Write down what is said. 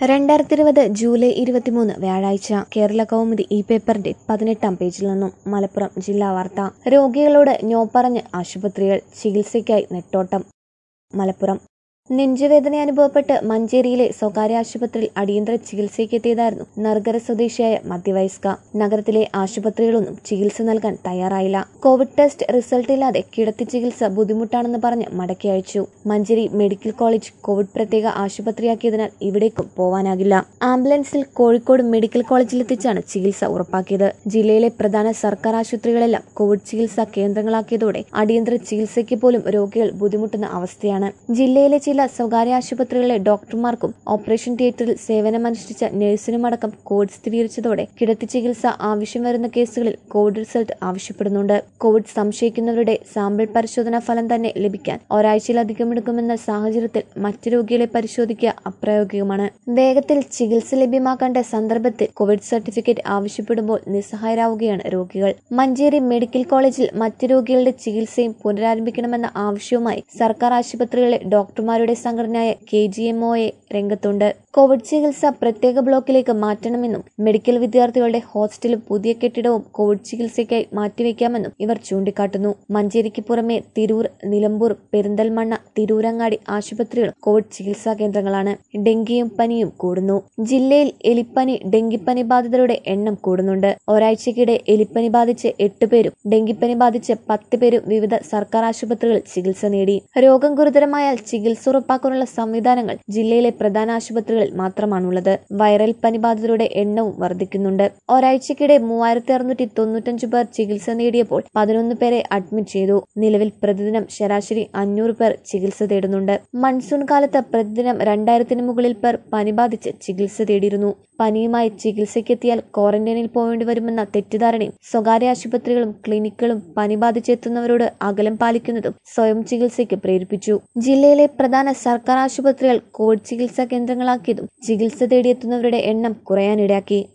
രണ്ടായിരത്തി ഇരുപത് ജൂലൈ ഇരുപത്തിമൂന്ന് വ്യാഴാഴ്ച കേരള കൗമുദി ഈ പേപ്പറിന്റെ പതിനെട്ടാം പേജിൽ നിന്നും മലപ്പുറം ജില്ലാ വാർത്ത രോഗികളോട് നോ പറഞ്ഞ് ആശുപത്രികൾ ചികിത്സയ്ക്കായി നെട്ടോട്ടം മലപ്പുറം നെഞ്ചുവേദന അനുഭവപ്പെട്ട് മഞ്ചേരിയിലെ സ്വകാര്യ ആശുപത്രിയിൽ അടിയന്തര ചികിത്സയ്ക്കെത്തിയതായിരുന്നു നർഗര സ്വദേശിയായ മധ്യവയസ്ക നഗരത്തിലെ ആശുപത്രികളൊന്നും ചികിത്സ നൽകാൻ തയ്യാറായില്ല കോവിഡ് ടെസ്റ്റ് റിസൾട്ട് ഇല്ലാതെ കിടത്തി ചികിത്സ ബുദ്ധിമുട്ടാണെന്ന് പറഞ്ഞ് മടക്കി അയച്ചു മഞ്ചേരി മെഡിക്കൽ കോളേജ് കോവിഡ് പ്രത്യേക ആശുപത്രിയാക്കിയതിനാൽ ഇവിടേക്കും പോവാനാകില്ല ആംബുലൻസിൽ കോഴിക്കോട് മെഡിക്കൽ കോളേജിലെത്തിച്ചാണ് ചികിത്സ ഉറപ്പാക്കിയത് ജില്ലയിലെ പ്രധാന സർക്കാർ ആശുപത്രികളെല്ലാം കോവിഡ് ചികിത്സാ കേന്ദ്രങ്ങളാക്കിയതോടെ അടിയന്തര ചികിത്സയ്ക്ക് പോലും രോഗികൾ ബുദ്ധിമുട്ടുന്ന അവസ്ഥയാണ് ജില്ലയിലെ ചില സ്വകാര്യ ആശുപത്രികളിലെ ഡോക്ടർമാർക്കും ഓപ്പറേഷൻ തിയേറ്ററിൽ സേവനമനുഷ്ഠിച്ച നഴ്സിനുമടക്കം കോവിഡ് സ്ഥിരീകരിച്ചതോടെ കിടത്തി ചികിത്സ ആവശ്യം വരുന്ന കേസുകളിൽ കോവിഡ് റിസൾട്ട് ആവശ്യപ്പെടുന്നുണ്ട് കോവിഡ് സംശയിക്കുന്നവരുടെ സാമ്പിൾ പരിശോധനാ ഫലം തന്നെ ലഭിക്കാൻ ഒരാഴ്ചയിലധികം എടുക്കുമെന്ന സാഹചര്യത്തിൽ മറ്റു രോഗികളെ പരിശോധിക്കുക അപ്രായോഗികമാണ് വേഗത്തിൽ ചികിത്സ ലഭ്യമാക്കേണ്ട സന്ദർഭത്തിൽ കോവിഡ് സർട്ടിഫിക്കറ്റ് ആവശ്യപ്പെടുമ്പോൾ നിസ്സഹായരാവുകയാണ് രോഗികൾ മഞ്ചേരി മെഡിക്കൽ കോളേജിൽ മറ്റു രോഗികളുടെ ചികിത്സയും പുനരാരംഭിക്കണമെന്ന ആവശ്യവുമായി സർക്കാർ ആശുപത്രികളിലെ ഡോക്ടർമാരുടെ സംഘടനയായ K G M O A രംഗത്തുണ്ട് കോവിഡ് ചികിത്സ പ്രത്യേക ബ്ലോക്കിലേക്ക് മാറ്റണമെന്നും മെഡിക്കൽ വിദ്യാർത്ഥികളുടെ ഹോസ്റ്റലും പുതിയ കെട്ടിടവും കോവിഡ് ചികിത്സയ്ക്കായി മാറ്റിവെക്കാമെന്നും ഇവർ ചൂണ്ടിക്കാട്ടുന്നു മഞ്ചേരിക്ക് പുറമെ തിരൂർ നിലമ്പൂർ പെരിന്തൽമണ്ണ തിരൂരങ്ങാടി ആശുപത്രികളും കോവിഡ് ചികിത്സാ കേന്ദ്രങ്ങളാണ് ഡെങ്കിയും പനിയും കൂടുന്നു ജില്ലയിൽ എലിപ്പനി ഡെങ്കിപ്പനി ബാധിതരുടെ എണ്ണം കൂടുന്നുണ്ട് ഒരാഴ്ചക്കിടെ എലിപ്പനി ബാധിച്ച് എട്ട് പേരും ഡെങ്കിപ്പനി ബാധിച്ച് പത്ത് പേരും വിവിധ സർക്കാർ ആശുപത്രികളിൽ ചികിത്സ നേടി രോഗം ഗുരുതരമായാൽ ചികിത്സ ഉറപ്പാക്കാനുള്ള സംവിധാനങ്ങൾ ജില്ലയിലെ പ്രധാന ആശുപത്രികളിൽ മാത്രമാണുള്ളത് വൈറൽ പനി ബാധിതരുടെ എണ്ണവും വർദ്ധിക്കുന്നുണ്ട് ഒരാഴ്ചക്കിടെ മൂവായിരത്തി അറുന്നൂറ്റി തൊണ്ണൂറ്റഞ്ച് പേർ ചികിത്സ നേടിയപ്പോൾ പതിനൊന്ന് പേരെ അഡ്മിറ്റ് ചെയ്തു നിലവിൽ പ്രതിദിനം ശരാശരി അഞ്ഞൂറ് പേർ ചികിത്സ തേടുന്നുണ്ട് മൺസൂൺ കാലത്ത് പ്രതിദിനം രണ്ടായിരത്തിന് മുകളിൽ പേർ പനി ബാധിച്ച് ചികിത്സ തേടിയിരുന്നു പനിയുമായി ചികിത്സയ്ക്കെത്തിയാൽ ക്വാറന്റൈനിൽ പോകേണ്ടി വരുമെന്ന തെറ്റിദ്ധാരണയും സ്വകാര്യ ആശുപത്രികളും ക്ലിനിക്കുകളും പനി ബാധിച്ചെത്തുന്നവരോട് അകലം പാലിക്കുന്നതും സ്വയം ചികിത്സയ്ക്ക് പ്രേരിപ്പിച്ചു ജില്ലയിലെ പ്രധാന സർക്കാർ ആശുപത്രികൾ കോവിഡ് ചികിത്സാ കേന്ദ്രങ്ങളാക്കിയതും ചികിത്സ തേടിയെത്തുന്നവരുടെ എണ്ണം കുറയാനിടയാക്കി